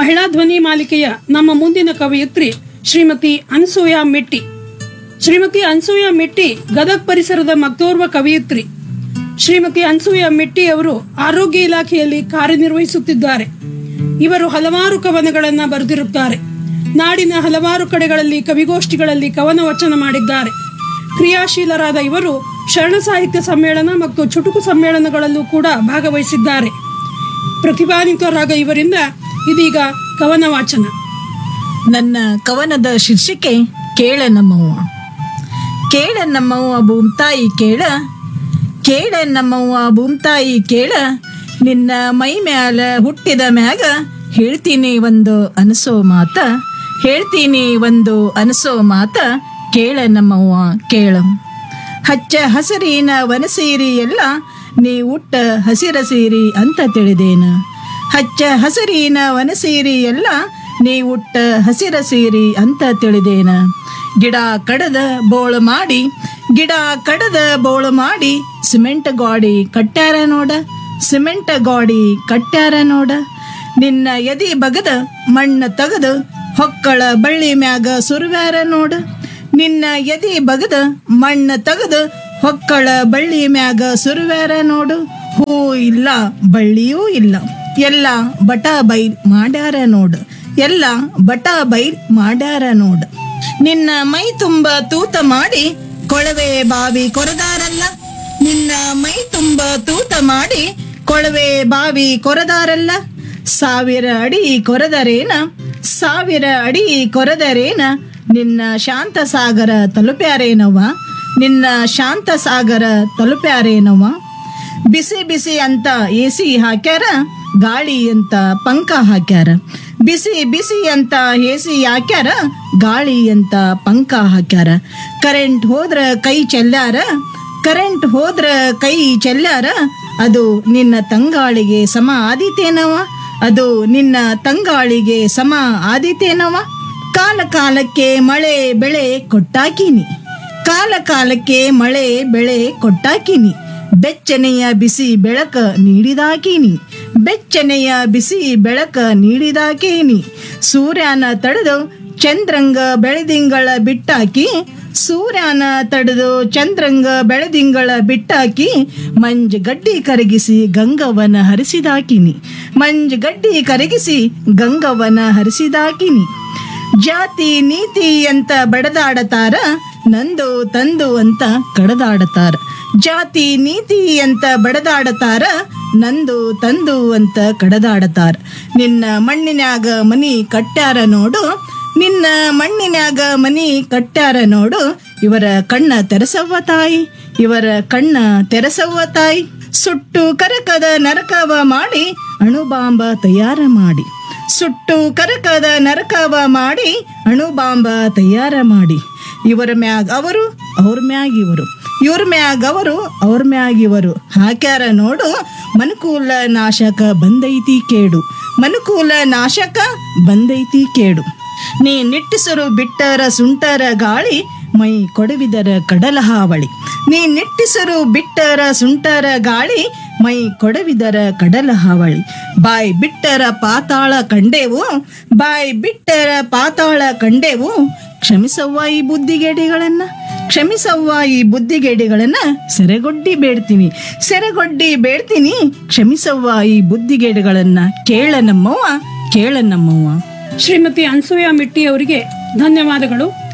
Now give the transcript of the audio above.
ಮಹಿಳಾ ಧ್ವನಿ ಮಾಲಿಕೆಯ ನಮ್ಮ ಮುಂದಿನ ಕವಯಿತ್ರಿ ಶ್ರೀಮತಿ ಅನ್ಸೂಯ ಮಿಟ್ಟಿ ಶ್ರೀಮತಿ ಅನ್ಸೂಯ ಮಿಟ್ಟಿ ಗದಗ್ ಪರಿಸರದ ಮತ್ತೋರ್ವ ಕವಯಿತ್ರಿ ಶ್ರೀಮತಿ ಅನ್ಸೂಯ ಮಿಟ್ಟಿ ಅವರು ಆರೋಗ್ಯ ಇಲಾಖೆಯಲ್ಲಿ ಕಾರ್ಯನಿರ್ವಹಿಸುತ್ತಿದ್ದಾರೆ ಇವರು ಹಲವಾರು ಕವನಗಳನ್ನ ಬರೆದಿರುತ್ತಾರೆ ನಾಡಿನ ಹಲವಾರು ಕಡೆಗಳಲ್ಲಿ ಕವಿಗೋಷ್ಠಿಗಳಲ್ಲಿ ಕವನ ವಚನ ಮಾಡಿದ್ದಾರೆ ಕ್ರಿಯಾಶೀಲರಾದ ಇವರು ಶರಣ ಸಾಹಿತ್ಯ ಸಮ್ಮೇಳನ ಮತ್ತು ಚುಟುಕು ಸಮ್ಮೇಳನಗಳಲ್ಲೂ ಕೂಡ ಭಾಗವಹಿಸಿದ್ದಾರೆ ಪ್ರತಿಭಾನ್ವಿತರಾದ ಇವರಿಂದ ಇದೀಗ ಕವನ ವಾಚನ ನನ್ನ ಕವನದ ಶೀರ್ಷಿಕೆ ಕೇಳ ನಮ್ಮವ್ವ ಕೇಳ ನಮ್ಮವ್ವ ಭೂಮ್ತಾಯಿ ಕೇಳ ಕೇಳ ನಮ್ಮವ್ವ ಭೂಮ್ತಾಯಿ ಕೇಳ ನಿನ್ನ ಮೈ ಮ್ಯಾಲ ಹುಟ್ಟಿದ ಮ್ಯಾಗ ಹೇಳ್ತೀನಿ ಒಂದು ಅನಸೋ ಮಾತ ಹೇಳ್ತೀನಿ ಒಂದು ಅನಸೋ ಮಾತ ಕೇಳ ನಮ್ಮವ್ವ ಕೇಳ ಹಚ್ಚ ಹಸಿರಿನ ವನಸೀರಿ ಎಲ್ಲ ನೀ ಉಟ್ಟ ಹಸಿರ ಸೀರಿ ಅಂತ ತಿಳಿದೇನ ಹಚ್ಚ ಹಸಿರಿನ ವನಸೀರಿ ಎಲ್ಲ ನೀ ಉಟ್ಟ ಹಸಿರ ಸೀರಿ ಅಂತ ತಿಳಿದೇನ ಗಿಡ ಕಡದ ಬೋಳು ಮಾಡಿ ಗಿಡ ಕಡದ ಬೋಳು ಮಾಡಿ ಸಿಮೆಂಟ್ ಗಾಡಿ ಕಟ್ಟ್ಯಾರ ನೋಡ ಸಿಮೆಂಟ್ ಗಾಡಿ ಕಟ್ಟ್ಯಾರ ನೋಡ ನಿನ್ನ ಎದಿ ಬಗದ ಮಣ್ಣ ತಗದು ಹೊಕ್ಕಳ ಬಳ್ಳಿ ಮ್ಯಾಗ ಸುರುವ್ಯಾರ ನೋಡ ನಿನ್ನ ಎದಿ ಬಗದ ಮಣ್ಣ ತಗದು ಹೊಕ್ಕಳ ಬಳ್ಳಿ ಮ್ಯಾಗ ಸುರುವ್ಯಾರ ನೋಡು ಹೂ ಇಲ್ಲ ಬಳ್ಳಿಯೂ ಇಲ್ಲ ಎಲ್ಲ ಬಟ ಬೈಲ್ ಮಾಡ್ಯಾರ ನೋಡು ಎಲ್ಲ ಬಟ ಬೈಲ್ ಮಾಡ್ಯಾರ ನೋಡು ನಿನ್ನ ಮೈ ತುಂಬ ತೂತ ಮಾಡಿ ಕೊಳವೆ ಬಾವಿ ಕೊರದಾರಲ್ಲ ನಿನ್ನ ಮೈ ತುಂಬ ತೂತ ಮಾಡಿ ಕೊಳವೆ ಬಾವಿ ಕೊರದಾರಲ್ಲ ಸಾವಿರ ಅಡಿ ಕೊರೆದರೇನ ಸಾವಿರ ಅಡಿ ಕೊರೆದರೇನ ನಿನ್ನ ಶಾಂತ ಸಾಗರ ತಲುಪ್ಯಾರೇನವ್ವ ನಿನ್ನ ಶಾಂತ ಸಾಗರ ತಲುಪ್ಯಾರೇನವ್ವ ಬಿಸಿ ಬಿಸಿ ಅಂತ ಎ ಸಿ ಹಾಕ್ಯಾರ ಗಾಳಿ ಅಂತ ಪಂಕ ಹಾಕ್ಯಾರ ಬಿಸಿ ಬಿಸಿ ಅಂತ ಎ ಸಿ ಹಾಕ್ಯಾರ ಗಾಳಿ ಅಂತ ಪಂಕ ಹಾಕ್ಯಾರ ಕರೆಂಟ್ ಹೋದ್ರ ಕೈ ಚೆಲ್ಲಾರ ಕರೆಂಟ್ ಹೋದ್ರ ಕೈ ಚೆಲ್ಲಾರ ಅದು ನಿನ್ನ ತಂಗಾಳಿಗೆ ಸಮ ಆದೀತೇನವ ಅದು ನಿನ್ನ ತಂಗಾಳಿಗೆ ಸಮ ಆದೀತೇನವ ಕಾಲ ಕಾಲಕ್ಕೆ ಮಳೆ ಬೆಳೆ ಕೊಟ್ಟಾಕಿನಿ ಕಾಲ ಕಾಲಕ್ಕೆ ಮಳೆ ಬೆಳೆ ಕೊಟ್ಟಾಕಿನಿ ಬೆಚ್ಚನೆಯ ಬಿಸಿ ಬೆಳಕ ನೀಡಿದಾಕೀನಿ ಬೆಚ್ಚನೆಯ ಬಿಸಿ ಬೆಳಕ ನೀಡಿದಾಕೀನಿ ಸೂರ್ಯನ ತಡೆದು ಚಂದ್ರಂಗ ಬೆಳೆದಿಂಗಳ ಬಿಟ್ಟಾಕಿ ಸೂರ್ಯನ ತಡೆದು ಚಂದ್ರಂಗ ಬೆಳೆದಿಂಗಳ ಬಿಟ್ಟಾಕಿ ಮಂಜ್ ಗಡ್ಡಿ ಕರಗಿಸಿ ಗಂಗವನ ಹರಿಸಿದಾಕಿನಿ ಮಂಜ್ ಗಡ್ಡಿ ಕರಗಿಸಿ ಗಂಗವನ ಹರಿಸಿದಾಕಿನಿ ಜಾತಿ ನೀತಿ ಅಂತ ಬಡದಾಡತಾರ ನಂದು ತಂದು ಅಂತ ಕಡದಾಡತಾರ ಜಾತಿ ನೀತಿ ಅಂತ ಬಡದಾಡತಾರ ನಂದು ತಂದು ಅಂತ ಕಡದಾಡತಾರ ನಿನ್ನ ಮಣ್ಣಿನ್ಯಾಗ ಮನಿ ಕಟ್ಟ್ಯಾರ ನೋಡು ನಿನ್ನ ಮಣ್ಣಿನ್ಯಾಗ ಮನಿ ಕಟ್ಟ್ಯಾರ ನೋಡು ಇವರ ಕಣ್ಣ ತೆರಸವ್ವ ತಾಯಿ ಇವರ ಕಣ್ಣ ತೆರಸವ್ವ ತಾಯಿ ಸುಟ್ಟು ಕರಕದ ನರಕವ ಮಾಡಿ ಅಣುಬಾಂಬ ತಯಾರ ಮಾಡಿ ಸುಟ್ಟು ಕರಕದ ನರಕವ ಮಾಡಿ ಅಣುಬಾಂಬ ತಯಾರ ಮಾಡಿ ಇವರ ಮ್ಯಾಗ ಅವರು ಅವ್ರ ಮ್ಯಾಗ ಇವರು ಇವ್ರ ಮ್ಯಾಗ ಅವರು ಅವ್ರ ಮ್ಯಾಗ ಇವರು ಹಾಕ್ಯಾರ ನೋಡು ಮನುಕೂಲ ನಾಶಕ ಬಂದೈತಿ ಕೇಡು ಮನುಕೂಲ ನಾಶಕ ಬಂದೈತಿ ಕೇಡು ನೀ ನಿಟ್ಟಿಸರು ಬಿಟ್ಟರ ಸುಂಟರ ಗಾಳಿ ಮೈ ಕೊಡವಿದರ ಕಡಲ ಹಾವಳಿ ನೀ ನಿಟ್ಟಿಸರು ಬಿಟ್ಟರ ಸುಂಟರ ಗಾಳಿ ಮೈ ಕೊಡವಿದರ ಕಡಲ ಹಾವಳಿ ಬಾಯ್ ಬಿಟ್ಟರ ಪಾತಾಳ ಕಂಡೆವು ಬಾಯ್ ಬಿಟ್ಟರ ಪಾತಾಳ ಕಂಡೆವು ಕ್ಷಮಿಸವ್ವ ಈ ಬುದ್ಧಿಗೇಡಿಗಳನ್ನ ಕ್ಷಮಿಸವ್ವ ಈ ಬುದ್ಧಿಗೇಡಿಗಳನ್ನ ಸೆರೆಗೊಡ್ಡಿ ಬೇಡ್ತೀನಿ ಸೆರೆಗೊಡ್ಡಿ ಬೇಡ್ತೀನಿ ಕ್ಷಮಿಸವ್ವ ಈ ಬುದ್ಧಿಗೇಡಿಗಳನ್ನ ಕೇಳ ನಮ್ಮವ್ವ ಕೇಳ ನಮ್ಮವ್ವ ಶ್ರೀಮತಿ ಅನ್ಸೂಯ ಮಿಟ್ಟಿ ಅವರಿಗೆ ಧನ್ಯವಾದಗಳು